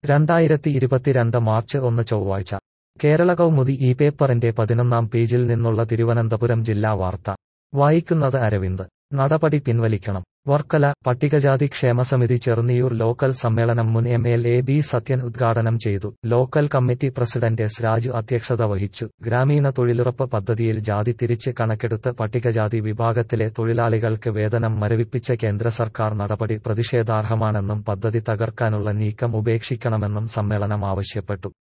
രണ്ടായിരത്തി ഇരുപത്തിരണ്ട് മാർച്ച് ഒന്ന് ചൊവ്വാഴ്ച കേരള കൗമുദി ഈ പേപ്പറിന്റെ പതിനൊന്നാം പേജിൽ നിന്നുള്ള തിരുവനന്തപുരം ജില്ലാ വാർത്ത വായിക്കുന്നത് അരവിന്ദ് നടപടി പിൻവലിക്കണം വർക്കല പട്ടികജാതി ക്ഷേമസമിതി ചെറുന്നിയൂർ ലോക്കൽ സമ്മേളനം മുൻ M L A B Sathyan ഉദ്ഘാടനം ചെയ്തു local committee president S Raju അധ്യക്ഷത വഹിച്ചു ഗ്രാമീണ തൊഴിലുറപ്പ് പദ്ധതിയിൽ ജാതി തിരിച്ച് കണക്കെടുത്ത് പട്ടികജാതി വിഭാഗത്തിലെ തൊഴിലാളികൾക്ക് വേതനം മരവിപ്പിച്ച കേന്ദ്ര സർക്കാർ നടപടി പ്രതിഷേധാർഹമാണെന്നും പദ്ധതി തകർക്കാനുള്ള നീക്കം ഉപേക്ഷിക്കണമെന്നും സമ്മേളനം ആവശ്യപ്പെട്ടു